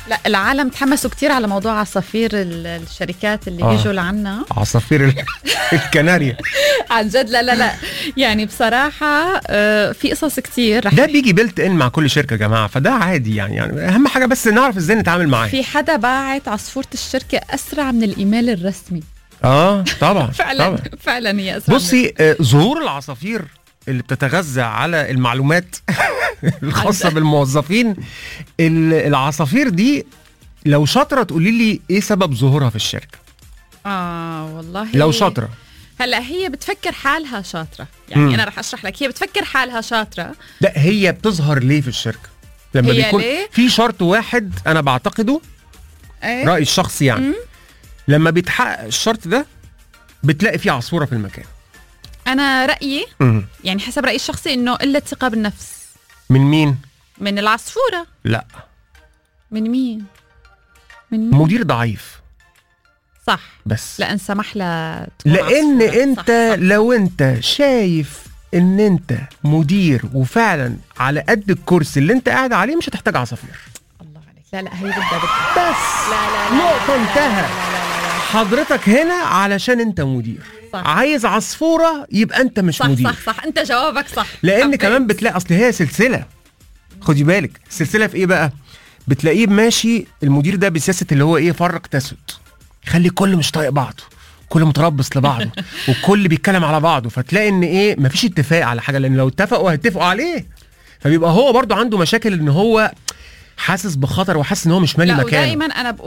لا العالم تحمسوا كتير على موضوع عصافير ال- الشركات اللي آه. بيجوا لعنا عصافير ال- الكناريا عن جد لا لا لا يعني بصراحة آه، في قصص كتير رح ده بيجي بيلت ان مع كل شركه يا جماعه فده عادي يعني يعني اهم حاجه بس نعرف ازاي نتعامل معاه في حدا باعت عصفورة الشركة أسرع من الإيميل الرسمي اه طبعا فعلا طبعا فعلا هي أسرع من- بصي آه، ظهور العصافير اللي بتتغذى على المعلومات الخاصه عن- بالموظفين ال- العصافير دي لو شاطره تقولي لي ايه سبب ظهورها في الشركه آه والله لو شاطره هلا هي بتفكر حالها شاطرة يعني مم. أنا رح أشرح لك هي بتفكر حالها شاطرة لا هي بتظهر ليه في الشركه لما هي بيكون ليه؟ في شرط واحد انا بعتقده إيه؟ رايي الشخصي يعني مم. لما بيتحقق الشرط ده بتلاقي فيه عصفوره في المكان أنا رأيي مم. يعني حسب رأيي الشخصي إنه قلة ثقة بالنفس من مين من العصفورة لا من مين؟ من مين؟ مدير ضعيف صح بس لأن سمح لها تكون لان عصفورة. انت صح صح. لو انت شايف ان انت مدير وفعلا على قد الكرسي اللي انت قاعد عليه مش هتحتاج عصافير الله عليك لا لا هي بدها بدها بس لا لا لا نقطة لا لا انتهى. لا لا لا لا. حضرتك هنا علشان انت مدير صح. عايز عصفورة يبقى انت مش صح مدير صح صح انت جوابك صح لان حبيت. كمان بتلاقي اصل هي سلسله خدي بالك السلسله في ايه بقى بتلاقيه ماشي المدير ده بسياسه اللي هو ايه فرق تسد خلي كل مش طايق بعضه كل متربص لبعضه والكل بيتكلم على بعضه فتلاقي ان ايه مفيش اتفاق على حاجه لان لو اتفقوا هيتفقوا عليه فبيبقى هو برضو عنده مشاكل ان هو حاسس بخطر وحاسس ان هو مش مالي لا مكانه ودائما انا